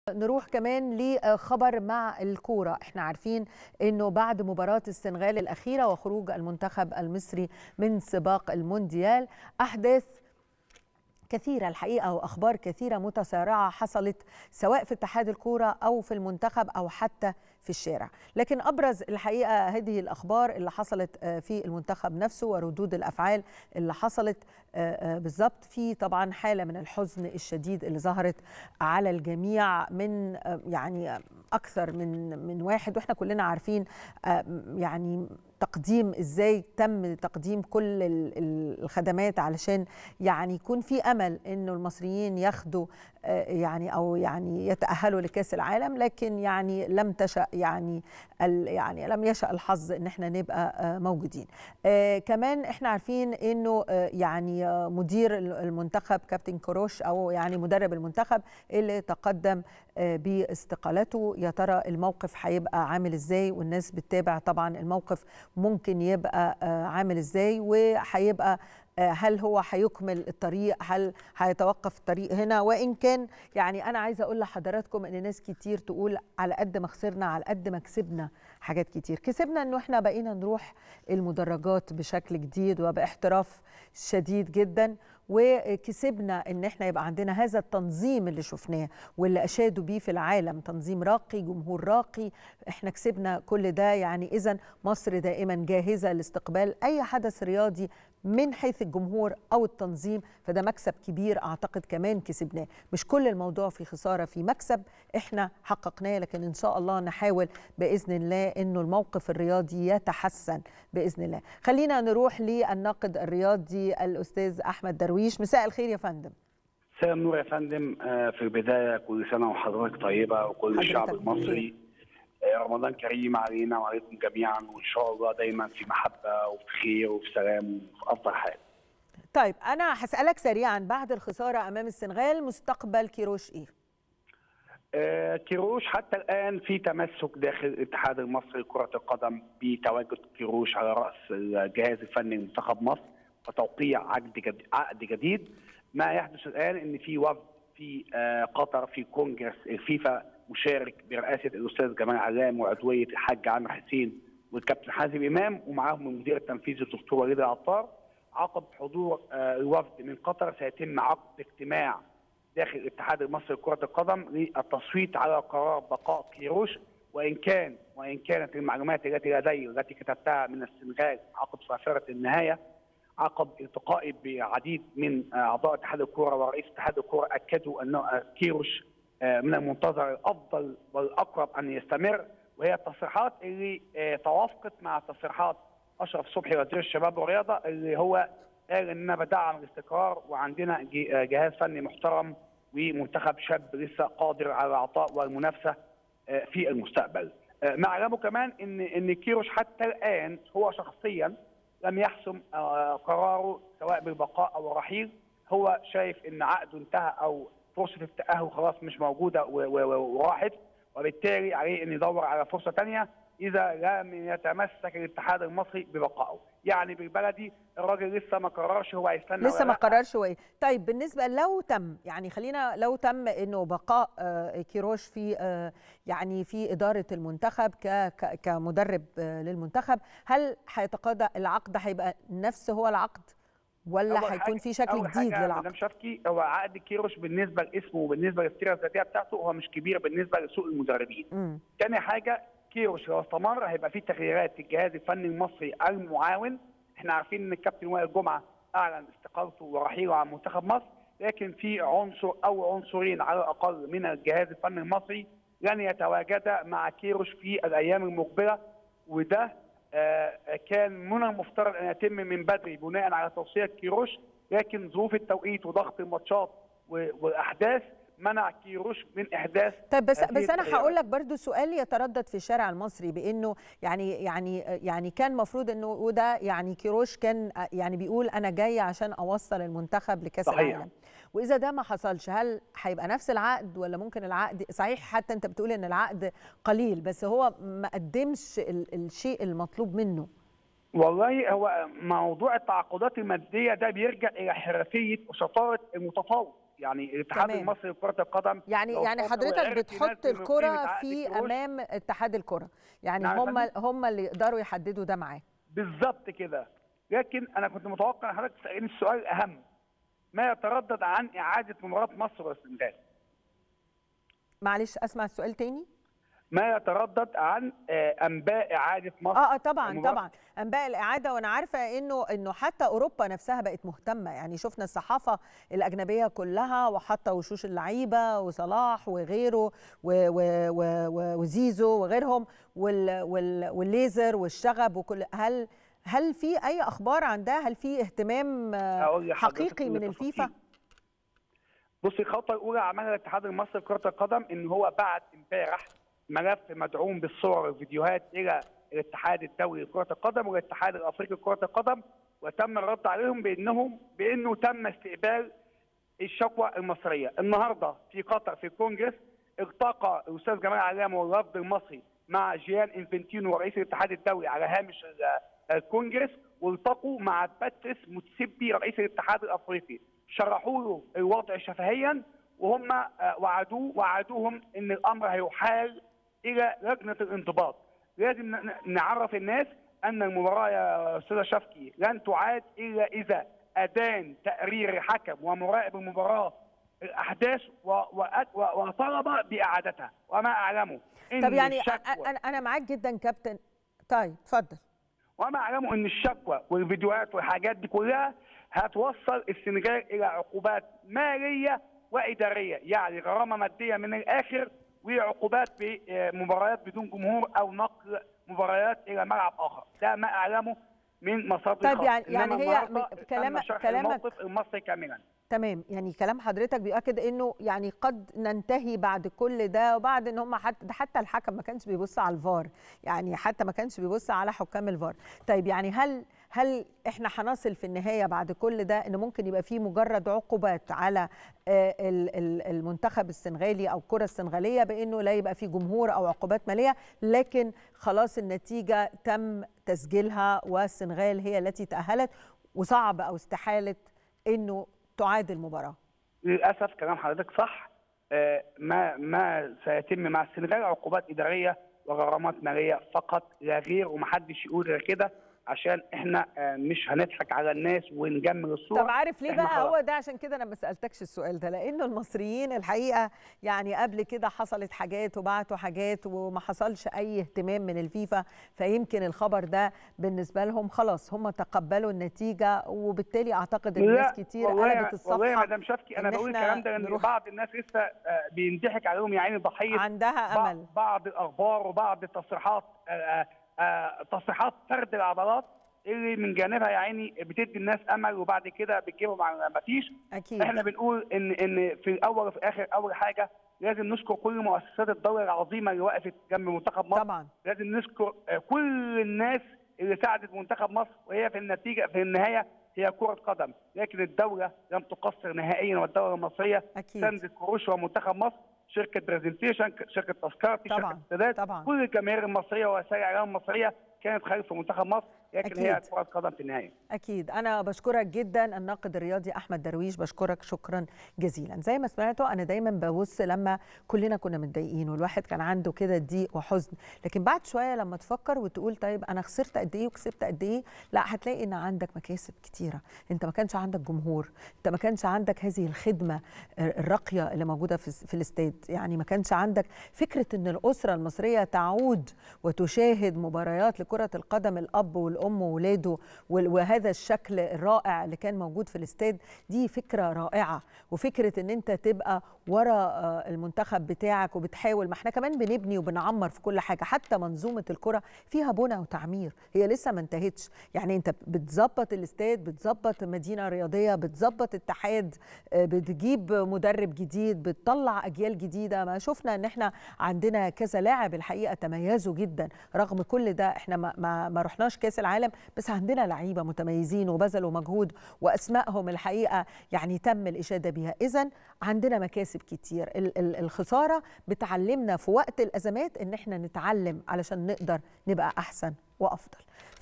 نروح كمان لخبر مع الكورة احنا عارفين انه بعد مباراة السنغال الأخيرة وخروج المنتخب المصري من سباق المونديال أحداث كثيرة الحقيقة وأخبار كثيرة متسارعة حصلت سواء في اتحاد الكورة أو في المنتخب أو حتى في الشارع لكن أبرز الحقيقة هذه الأخبار اللي حصلت في المنتخب نفسه وردود الأفعال اللي حصلت بالضبط في طبعا حالة من الحزن الشديد اللي ظهرت على الجميع من يعني أكثر من من واحد وإحنا كلنا عارفين يعني تقديم ازاي تم تقديم كل الخدمات علشان يعني يكون في امل انه المصريين ياخدوا يعني او يعني يتاهلوا لكاس العالم لكن يعني لم تشا يعني يعني لم يشا الحظ ان احنا نبقى موجودين كمان احنا عارفين انه يعني مدير المنتخب كابتن كروش او يعني مدرب المنتخب اللي تقدم باستقالته يا ترى الموقف هيبقى عامل ازاي والناس بتتابع طبعا الموقف ممكن يبقى عامل ازاي وهيبقى هل هو هيكمل الطريق هل هيتوقف الطريق هنا وان كان يعني انا عايزه اقول لحضراتكم ان ناس كتير تقول على قد ما خسرنا على قد ما كسبنا حاجات كتير كسبنا انه احنا بقينا نروح المدرجات بشكل جديد وباحتراف شديد جدا وكسبنا ان احنا يبقى عندنا هذا التنظيم اللي شفناه واللي اشادوا بيه في العالم تنظيم راقي جمهور راقي احنا كسبنا كل ده يعني اذا مصر دائما جاهزه لاستقبال اي حدث رياضي من حيث الجمهور او التنظيم فده مكسب كبير اعتقد كمان كسبناه مش كل الموضوع في خساره في مكسب احنا حققناه لكن ان شاء الله نحاول باذن الله انه الموقف الرياضي يتحسن باذن الله خلينا نروح للناقد الرياضي الاستاذ احمد درويش مساء الخير يا فندم مساء النور يا فندم في البدايه كل سنه وحضرتك طيبه وكل الشعب المصري رمضان كريم علينا وعليكم جميعا وان شاء الله دايما في محبه وفي خير وفي سلام وفي افضل حال. طيب انا هسالك سريعا بعد الخساره امام السنغال مستقبل كيروش ايه؟ آه كيروش حتى الان في تمسك داخل الاتحاد المصري لكره القدم بتواجد كيروش على راس الجهاز الفني لمنتخب مصر وتوقيع عقد جديد, عقد جديد ما يحدث الان ان في وفد في آه قطر في كونجرس الفيفا مشارك برئاسه الاستاذ جمال علام وعضويه الحاج عامر حسين والكابتن حازم امام ومعاهم المدير التنفيذي الدكتور وليد العطار عقب حضور الوفد من قطر سيتم عقد اجتماع داخل الاتحاد المصري لكره القدم للتصويت على قرار بقاء كيروش وان كان وان كانت المعلومات التي لدي والتي كتبتها من السنغال عقب صافره النهايه عقب التقائي بعديد من اعضاء اتحاد الكوره ورئيس اتحاد الكوره اكدوا ان كيروش من المنتظر الافضل والاقرب ان يستمر وهي التصريحات اللي توافقت مع تصريحات اشرف صبحي وزير الشباب والرياضه اللي هو قال اننا بدعم الاستقرار وعندنا جهاز فني محترم ومنتخب شاب لسه قادر على العطاء والمنافسه في المستقبل. معلمه كمان ان ان كيروش حتى الان هو شخصيا لم يحسم قراره سواء بالبقاء او الرحيل هو شايف ان عقده انتهى او فرصه التاهل خلاص مش موجوده وراحت وبالتالي عليه ان يدور على فرصه ثانيه اذا لم يتمسك الاتحاد المصري ببقائه يعني بالبلدي الراجل لسه ما قررش هو هيستنى لسه ما قررش هو ايه طيب بالنسبه لو تم يعني خلينا لو تم انه بقاء كيروش في يعني في اداره المنتخب كمدرب للمنتخب هل هيتقاضى العقد هيبقى نفس هو العقد ولا هيكون في شكل جديد للعقد؟ مدام شفكي هو عقد كيروش بالنسبه لاسمه وبالنسبه للسيره الذاتيه بتاعته هو مش كبير بالنسبه لسوق المدربين. ثاني حاجه كيروش لو استمر هيبقى في تغييرات في الجهاز الفني المصري المعاون، احنا عارفين ان الكابتن وائل جمعه اعلن استقالته ورحيله عن منتخب مصر، لكن في عنصر او عنصرين على الاقل من الجهاز الفني المصري لن يتواجدا مع كيروش في الايام المقبله وده آه كان من المفترض ان يتم من بدري بناء على توصيه كيروش لكن ظروف التوقيت وضغط الماتشات والاحداث منع كيروش من احداث طيب بس بس انا هقول لك برضو سؤال يتردد في الشارع المصري بانه يعني يعني يعني كان المفروض انه وده يعني كيروش كان يعني بيقول انا جاي عشان اوصل المنتخب لكاس صحيح. العالم واذا ده ما حصلش هل هيبقى نفس العقد ولا ممكن العقد صحيح حتى انت بتقول ان العقد قليل بس هو ما قدمش الشيء المطلوب منه والله هو موضوع التعاقدات الماديه ده بيرجع الى حرفيه وشطاره المتفاوض يعني الاتحاد تمام. المصري لكره القدم يعني لو يعني فاضل حضرتك وعرف بتحط ينزل من الكرة قيمة عقد في كروش، امام اتحاد الكرة يعني نعم يا هم فندم. هم اللي يقدروا يحددوا ده معاه بالظبط كده لكن انا كنت متوقع ان حضرتك تسالني السؤال الاهم ما يتردد عن اعاده مباراه مصر والسنغال معلش اسمع السؤال تاني ما يتردد عن آه، انباء اعاده مصر اه اه طبعا المباراة. طبعا انباء الاعاده وانا عارفه انه انه حتى اوروبا نفسها بقت مهتمه يعني شفنا الصحافه الاجنبيه كلها وحتى وشوش اللعيبه وصلاح وغيره و و و و وزيزو وغيرهم وال وال والليزر والشغب وكل هل هل في اي اخبار عن ده هل في اهتمام آه، أقول لحضرتك حقيقي من كل الفيفا تفاصيل. بصي الخطوه الاولى عملها الاتحاد المصري لكره القدم ان هو بعت امبارح ملف مدعوم بالصور والفيديوهات الى الاتحاد الدولي لكره القدم والاتحاد الافريقي لكره القدم وتم الرد عليهم بانهم بانه تم استقبال الشكوى المصريه النهارده في قطر في الكونجرس التقى الاستاذ جمال علام والرفض المصري مع جيان انفنتينو رئيس الاتحاد الدولي على هامش ال- الكونجرس والتقوا مع باتريس موتسيبي رئيس الاتحاد الافريقي شرحوا له الوضع شفهيا وهم آه، وعدوه وعدوهم ان الامر هيحال الى لجنه الانضباط لازم ن- ن- نعرف الناس ان المباراه يا استاذه شفكي لن تعاد الا اذا ادان تقرير حكم ومراقب المباراه الاحداث و- و- و- وطلب باعادتها وما اعلمه إن طب يعني الشكوى انا انا معاك جدا كابتن طيب اتفضل وما اعلمه ان الشكوى والفيديوهات والحاجات دي كلها هتوصل السنغال الى عقوبات ماليه واداريه يعني غرامه ماديه من الاخر وعقوبات بمباريات بدون جمهور او نقل مباريات الى ملعب اخر ده ما اعلمه من مصادر طيب خاصة. يعني- إنما يعني هي النهاردة م- تم كلام- شرح كلامك- الموقف المصري كاملا تمام يعني كلام حضرتك بيؤكد انه يعني قد ننتهي بعد كل ده وبعد ان هم حتى ده حتى الحكم ما كانش بيبص على الفار يعني حتى ما كانش بيبص على حكام الفار طيب يعني هل هل احنا هنصل في النهايه بعد كل ده ان ممكن يبقى في مجرد عقوبات على آه، ال- ال- المنتخب السنغالي او الكره السنغاليه بانه لا يبقى في جمهور او عقوبات ماليه لكن خلاص النتيجه تم تسجيلها والسنغال هي التي تاهلت وصعب او استحاله انه تعاد المباراه للاسف كلام حضرتك صح آه، ما ما سيتم مع السنغال عقوبات اداريه وغرامات ماليه فقط لا غير ومحدش يقول غير كده عشان احنا آه، مش هنضحك على الناس ونجمل الصوره طب عارف ليه إحنا بقى خلاص. هو ده عشان كده انا ما سالتكش السؤال ده لانه المصريين الحقيقه يعني قبل كده حصلت حاجات وبعتوا حاجات وما حصلش اي اهتمام من الفيفا فيمكن الخبر ده بالنسبه لهم خلاص هم تقبلوا النتيجه وبالتالي اعتقد ان ناس كتير والله قلبت والله يا الصفحه مدام شفكي انا إن بقول إحنا الكلام ده لان نروح- بعض الناس لسه آه، بينضحك عليهم يا عيني ضحيه عندها بعض- امل بعض الاخبار وبعض التصريحات آه، آه، آه، تصريحات فرد العضلات اللي من جانبها يا عيني بتدي الناس امل وبعد كده بتجيبهم على ما فيش اكيد احنا بنقول ان ان في الاول وفي الاخر اول حاجه لازم نشكر كل مؤسسات الدوله العظيمه اللي وقفت جنب منتخب مصر طبعا لازم نشكر آه، كل الناس اللي ساعدت منتخب مصر وهي في النتيجه في النهايه هي كره قدم لكن الدوله لم تقصر نهائيا والدوله المصريه اكيد ساندت كروش ومنتخب مصر شركه برزنتيشن شركه تذكرتي طبعاً، شركه سادات طبعا كل الجماهير المصريه ووسائل الاعلام المصريه كانت خلف منتخب مصر لكن هي أكيد. كره قدم في النهايه أكيد أنا بشكرك جدا الناقد الرياضي أحمد درويش بشكرك شكرا جزيلا زي ما سمعتوا أنا دايما ببص لما كلنا كنا متضايقين والواحد كان عنده كده ضيق وحزن لكن بعد شوية لما تفكر وتقول طيب أنا خسرت قد إيه وكسبت قد إيه لا هتلاقي إن عندك مكاسب كتيرة أنت ما كانش عندك جمهور أنت ما كانش عندك هذه الخدمة الراقية اللي موجودة في في الاستاد يعني ما كانش عندك فكرة أن الأسرة المصرية تعود وتشاهد مباريات لكرة القدم الأب والأم وولاده وال- وهذا الشكل الرائع اللي كان موجود في الاستاد دي فكرة رائعة وفكرة أن أنت تبقى ورا آه، المنتخب بتاعك وبتحاول ما احنا كمان بنبني وبنعمر في كل حاجة حتى منظومة الكرة فيها بنى وتعمير هي لسه ما انتهتش يعني انت بتظبط الاستاد بتظبط مدينة رياضية بتظبط اتحاد آه، بتجيب مدرب جديد بتطلع أجيال جديدة ما شفنا ان احنا عندنا كذا لاعب الحقيقة تميزوا جدا رغم كل ده احنا ما, ما, ما رحناش كاس العالم بس عندنا لعيبة متميزين وبذلوا مجهود وأسمائهم الحقيقة يعني تم الإشادة بها إذا عندنا مكاسب كتير ال- ال- الخسارة بتعلمنا في وقت الأزمات إن احنا نتعلم علشان نقدر نبقى أحسن وأفضل